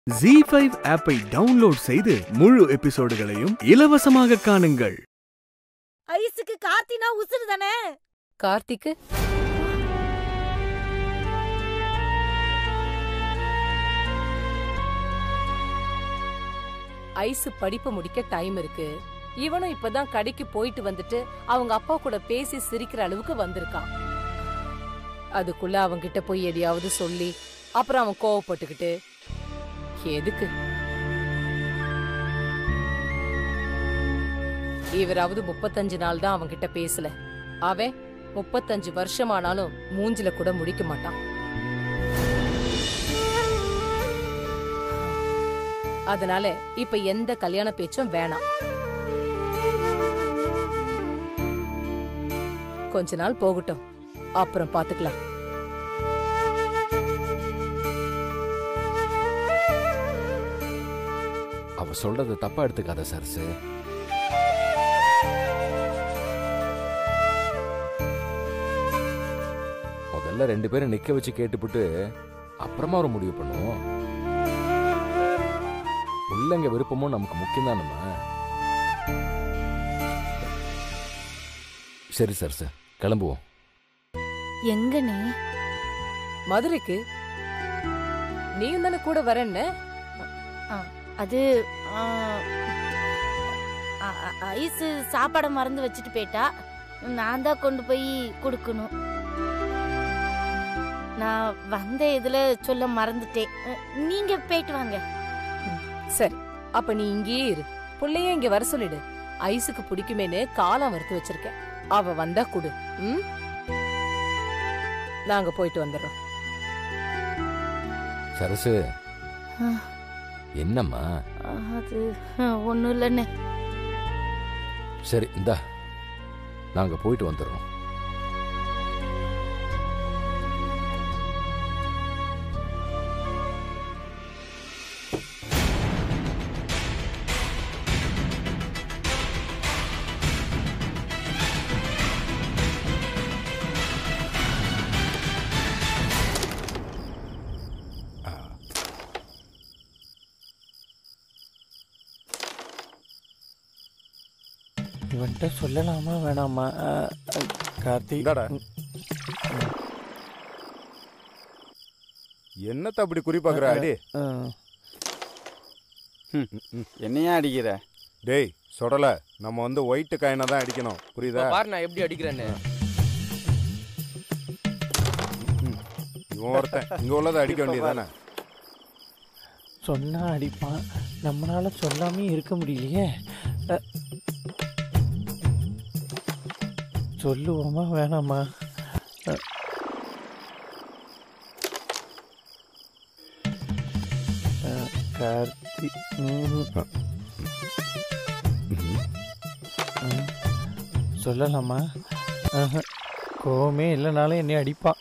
G five ஆப்பை download செய்து முழு எபிசோடுகளையும் இலவசமாக காணுங்கள் ஐஸுக்கு காத்தினா உசுறு தானே கார்த்திக்கு ஐஸ் படிப்பு முடிக்க டைம் இருக்கு இவனும் இப்பதான் கடைக்கு போயிட்டு வந்துட்டு அவங்க அப்பா கூட பேசி சிரிக்கிற அளவுக்கு வந்திருக்கான் அதுக்குள்ள அவன்கிட்ட போய் எதையாவது சொல்லி அப்புறம் அவன் கோவப்பட்டுக்கிட்டு எதுக்கு இவராவது முப்பத்தஞ்சு நாள் தான் அவன்கிட்ட பேசல அவன் முப்பத்தஞ்சு வருஷமானாலும் மூஞ்சில கூட முடிக்க மாட்டான் அதனால இப்ப எந்த கல்யாண பேச்சும் வேணாம் கொஞ்ச நாள் போகட்டும் அப்புறம் பாத்துக்கலாம் அவ சொல்றத தப்பா எடுத்துக்காத சரசு முதல்ல ரெண்டு பேரும் நிக்க வச்சு கேட்டுப்புட்டு அப்புறமா ஒரு முடிவு பண்ணுவோம் பிள்ளைங்க விருப்பமும் நமக்கு முக்கியம் தானம்மா சரி சரசு கிளம்புவோம் எங்கனே மதுரைக்கு நீயும் தானே கூட வரேன்னு அது ஆ, அ- அ- ஐஸ் சாப்பாட மறந்து வச்சுட்டு போயிட்டா நான் தான் கொண்டு போய் கொடுக்கணும் நான் வந்த இதுல சொல்ல மறந்துட்டேன் அ, நீங்க போயிட்டு வாங்க சரி அப்ப நீ இங்கேயே இரு புள்ளைய இங்க வர சொல்லிடு ஐஸுக்கு பிடிக்குமேன்னு காலம் வறுத்து வச்சிருக்கேன் அவ வந்தா குடு ம் நாங்க போயிட்டு வந்துடுறோம் சரசு ஆ. என்னம்மா அது ஒன்றும் இல்லைண்ணே சரி இந்தா நாங்க போயிட்டு வந்துடுறோம் இவன்கிட்ட சொல்லலாமா வேணாமா அஹ், அஹ், கார்த்திக் இந்தாடா. என்னத்த அப்படி குறிப்பாக்குற அடி அஹ், என்னையா அடிக்கிற டேய் சொடல நம்ம வந்து ஒயிட் காயினை தான் அடிக்கணும் புரியுதா பாரு நான் எப்படி அடிக்கிறேன்னு இவன் ஒருத்தன் இங்க உள்ளதை அடிக்க வேண்டியதானே சொன்னா அடிப்பான் நம்மளால சொல்லாமே இருக்க முடியலையே அஹ், சொல்லுவோமா வேணாமா அஹ். அஹ், கார்த்தி ம், ம். சொல்லலாமா ஆஹா. கோவமே இல்லைனாலும் என்னை அடிப்பான்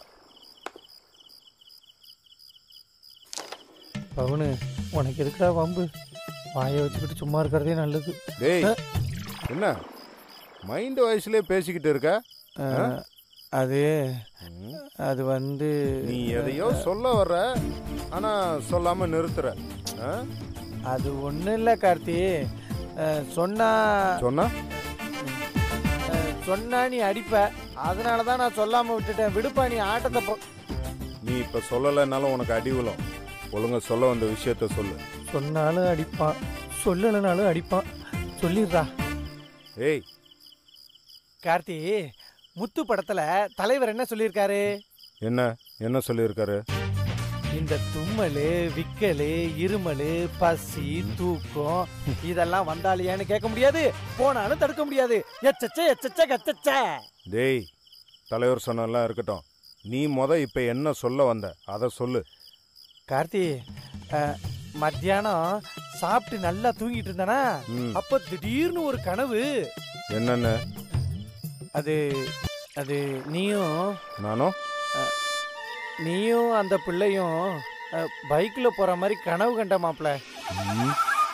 பவுனு உனக்கு எதுக்குடா வம்பு வாயை வச்சுக்கிட்டு சும்மா இருக்கிறதே நல்லது டேய் என்ன மைண்ட் வயசுலயே பேசிக்கிட்டு இருக்க அஹ், அது ம். அது வந்து நீ எதையோ சொல்ல வர்ற ஆனா சொல்லாம நிறுத்துற ஆ? அது ஒன்றும் இல்லை கார்த்தி அஹ், சொன்னா சொன்னா அஹ், சொன்னா நீ அடிப்ப அதனால தான் நான் சொல்லாம விட்டுட்டேன் விடுப்பா நீ ஆட்டத்தை போ நீ இப்ப சொல்லலைன்னாலும் உனக்கு அடி விழும் ஒழுங்கா சொல்ல வந்த விஷயத்த சொல்லு சொன்னாலும் அடிப்பான் சொல்லலைனாலும் அடிப்பான் சொல்லிடுறா ஏய் கார்த்தி முத்து படத்துல தலைவர் என்ன சொல்லியிருக்காரு என்ன என்ன சொல்லியிருக்காரு இந்த தும்மல் விக்கல் இருமல் பசி தூக்கம் இதெல்லாம் வந்தாலியான்னு கேட்க முடியாது போனாலும் தடுக்க முடியாது எச்சச்ச எச்சச்ச கச்சச்ச டேய் தலைவர் சொன்னெல்லாம் இருக்கட்டும் நீ முத இப்ப என்ன சொல்ல வந்த அதை சொல்லு கார்த்தி அஹ், மத்தியானம் சாப்பிட்டு நல்லா தூங்கிட்டு இருந்தானா ம் அப்ப திடீர்னு ஒரு கனவு என்னென்ன அது அது நீயும் நானும் நீயும் அந்த பிள்ளையும் அஹ், பைக்ல போற மாதிரி கனவு கண்ட மாப்ள ம்.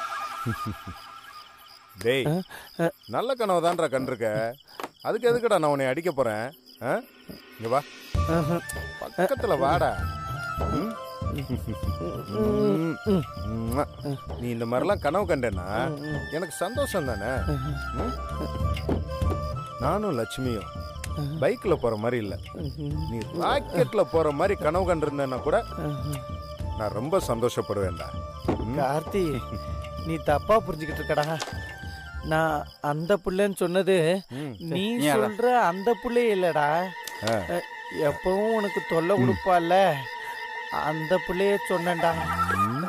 டேய் அஹ், அஹ். நல்ல கனவு தான்டா கண்டிருக்க அதுக்கு எதுக்குடா நான் உன்னை அடிக்க போறேன் ஆ? இங்க வா ஆஹா. பக்கத்துல வாடா ம்? ம், ம்ம். நீ இந்த மாதிரிலாம் கனவு கண்டேன்னா எனக்கு சந்தோஷம் தானே ம்? நானும் லட்சுமியும் பைக்ல போற மாதிரி இல்ல நீ ராக்கெட்ல போற மாதிரி கனவு கண்டிருந்தேன்னா கூட நான் ரொம்ப சந்தோஷப்படுவேன்டா ம்? கார்த்தி நீ தப்பா புரிஞ்சுக்கிட்டு இருக்கடா நான் அந்த புள்ளைன்னு சொன்னது ம். நீ நீ அதான். சொல்ற அந்த புள்ளை இல்லடா ஆ. அஹ், எப்பவும் உனக்கு தொல்லை கொடுப்பால அந்த புள்ளைய சொன்னேன்டா ம்.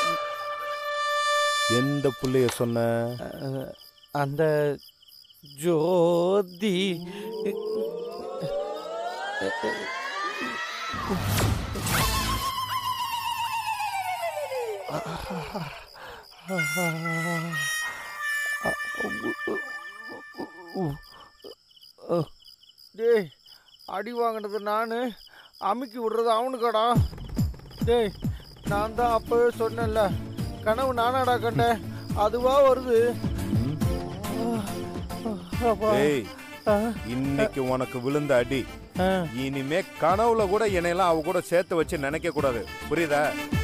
எந்த புள்ளைய சொன்ன அஹ், அந்த ஜோதி டேய் அடி வாங்கினது நான் அமுக்கி விடுறது அவனுக்கடா டேய் நான் தான் அப்பவே சொன்னேன்ல கனவு நானாடா கண்டேன் அதுவா வருது அப்பா. ஏய் ஆ, இன்னைக்கு உனக்கு விழுந்த அடி ஆ. இனிமே கனவுல கூட என்னையெல்லாம் அவ கூட சேர்த்து வச்சு நினைக்க கூடாது புரியுதா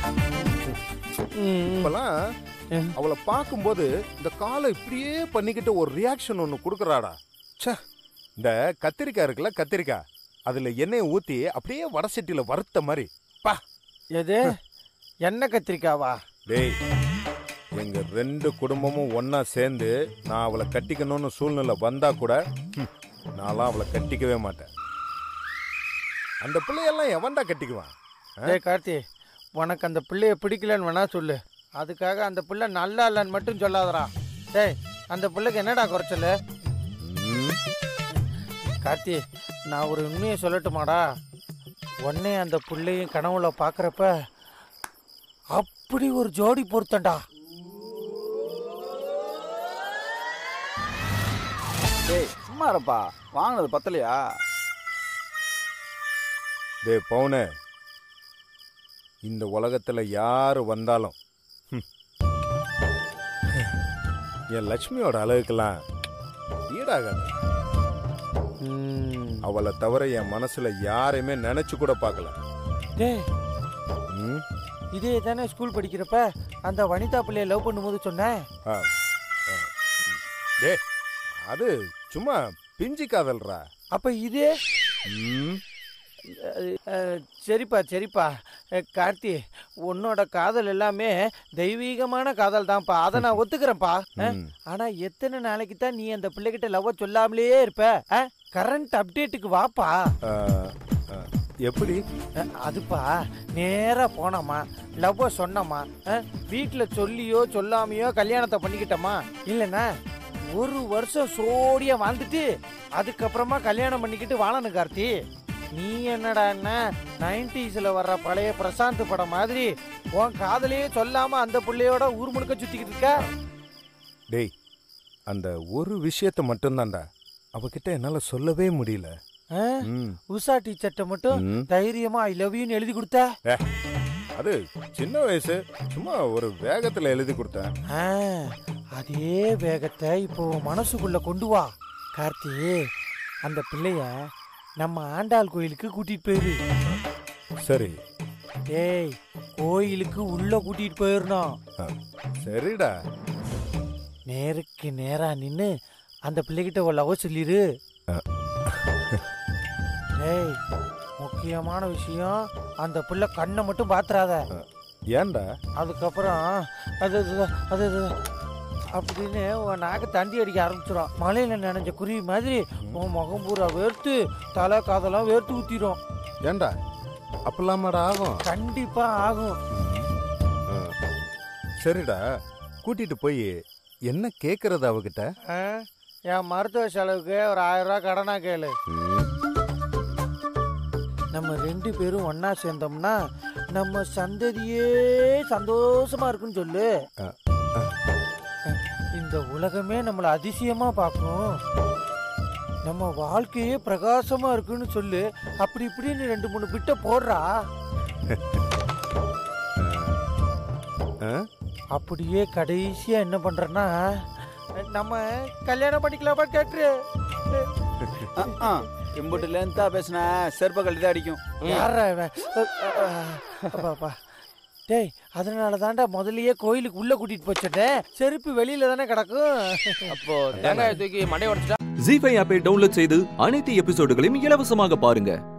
ம், இப்பெல்லாம் ம். அவளை பார்க்கும்போது இந்த காலை இப்படியே பண்ணிக்கிட்டு ஒரு ரியாக்ஷன் ஒன்று கொடுக்குறாடா ச்சே இந்த கத்திரிக்காய் இருக்குல்ல கத்திரிக்காய் அதுல எண்ணெயை ஊத்தி அப்படியே வடை சட்டியில வறுத்த மாதிரி பா எது என்ன கத்திரிக்காவா டேய் எங்க ரெண்டு குடும்பமும் ஒண்ணா சேர்ந்து நான் அவளை கட்டிக்கணும்னு சூழ்நிலை வந்தா கூட ஹம், நான்லாம் அவளை கட்டிக்கவே மாட்டேன் அந்த பிள்ளையெல்லாம் எவன்டா கட்டிக்குவான் ஆ? டேய் கார்த்தி உனக்கு அந்த பிள்ளைய பிடிக்கலன்னு வேணா சொல்லு அதுக்காக அந்த பிள்ளை நல்லா இல்லைன்னு மட்டும் சொல்லாதடா டேய் அந்த பிள்ளைக்கு என்னடா குறைச்சல் ம், கார்த்தி நான் ஒரு உண்மையை சொல்லட்டுமாடா உடனே அந்த பிள்ளையும் கனவுல பார்க்குறப்ப அப்படி ஒரு ஜோடி பொருத்தண்டா டேய் சும்மா இருப்பா வாங்கினது பத்தலையா டேய் பவுனு இந்த உலகத்துல யாரு வந்தாலும் ஹம், என் லட்சுமியோட அழகுக்கெல்லாம் ஈடாகாது ம். அவளை தவிர என் மனசுல யாரையுமே நினைச்சு கூட பார்க்கல டேய் ம், இதே தானே ஸ்கூல் படிக்கிறப்ப அந்த வனிதா பிள்ளைய லவ் பண்ணும்போது சொன்னேன் ஆ, ஆ. டேய் அது சும்மா பிஞ்சி காதல்ரா அப்ப இதே ம், அஹ், அஹ், சரிப்பா சரிப்பா அஹ், கார்த்தி உன்னோட காதல் எல்லாமே தெய்வீகமான காதல் தான்ப்பா அதை நான் ஒத்துக்கிறேன்ப்பா அஹ், ம். ஆனா எத்தனை நாளைக்கு தான் நீ அந்த பிள்ளைகிட்ட லவ் சொல்லாமலே இருப்ப கரண்ட் அப்டேட்டுக்கு வாப்பா ஆ, ஆ. எப்படி அஹ், அதுப்பா நேரா போனோமா லவ் சொன்னோமா வீட்டில் சொல்லியோ சொல்லாமையோ கல்யாணத்தை பண்ணிக்கிட்டோமா இல்லைன்னா ஒரு வருஷம் சோடியா வாழ்ந்துட்டு அதுக்கப்புறமா கல்யாணம் பண்ணிக்கிட்டு வாழணும் கார்த்தி நீ என்னடான்னா நைன்டிஸ்ல வர்ற பழைய பிரசாந்த் படம் மாதிரி உன் காதலையே சொல்லாம அந்த பிள்ளையோட ஊர் முழுக்க சுத்திக்கிட்டு இருக்க டேய் அந்த ஒரு விஷயத்த மட்டும்தான்டா அவகிட்ட என்னால சொல்லவே முடியல அஹ், ம், உஷா டீச்சர்ட்ட மட்டும் ம். தைரியமா ஐ லவ் யூன்னு எழுதி கொடுத்த அது சின்ன வயசு சும்மா ஒரு வேகத்துல எழுதி கொடுத்தேன் ஆ, அதே வேகத்தை இப்போ உன் மனசுக்குள்ள கொண்டு வா கார்த்தி அந்த பிள்ளைய நம்ம ஆண்டாள் கோயிலுக்கு கூட்டிட்டு போயிரு சரி டேய் கோயிலுக்கு உள்ள கூட்டிட்டு போயிடணும் ஆ, சரிடா நேருக்கு நேரா நின்னு அந்த பிள்ளைகிட்ட ஒரு லவ் சொல்லிரு ஆ. டேய் முக்கியமான விஷயம் அந்த பிள்ளை கண்ணை மட்டும் பாத்துறாத ஏன்டா அதுக்கப்புறம் அது அது அது அது அப்படின்னு உன் நாக்கு தண்டி அடிக்க ஆரம்பிச்சிடும் மலையில நனைஞ்ச குருவி மாதிரி உன் முகம் பூரா வேர்த்து தலை காதெல்லாம் வேர்த்து ஊத்திடும் ஏன்டா அப்பலாமாடா ஆகும் கண்டிப்பா ஆகும் ஆ. சரிடா கூட்டிட்டு போய் என்ன கேக்குறது அவகிட்ட ஆ? என் மருத்துவ செலவுக்கு ஒரு ஆயிரம் ரூபாய் கடனா கேளு ம், நம்ம ரெண்டு பேரும் ஒண்ணா சேர்ந்தோம்னா நம்ம சந்ததியே சந்தோஷமா இருக்குன்னு சொல்லு ஆ, இந்த உலகமே நம்மள அதிசயமா பார்க்கும் நம்ம வாழ்க்கையே பிரகாசமா இருக்குன்னு சொல்லு அப்படி இப்படின்னு ரெண்டு மூணு பிட்ட போடுறா ஆ? அப்படியே கடைசியா என்ன பண்றேன்னா நம்ம கல்யாணம் பண்ணிக்கலாமா கேட்டுரு ஆ, ஆ. இம்புட்டு லென்த்தா பேசின செருப்ப கழட்டி தான் அடிக்கும் யாரா இவன் அ- அ- அ- அப்பா, அப்பா. டேய் அதனால தான்டா முதல்லயே கோயிலுக்கு உள்ள கூட்டிட்டு போச்சுட்டே செருப்பு வெளியில தானே கிடக்கும் அப்போ தேங்காயை தூக்கி மண்டை உடச்சிட்டா ஜி ஃபைவ் ஆப்பை டவுன்லோட் செய்து அனைத்து எபிசோடுகளையும் இலவசமாக பாருங்க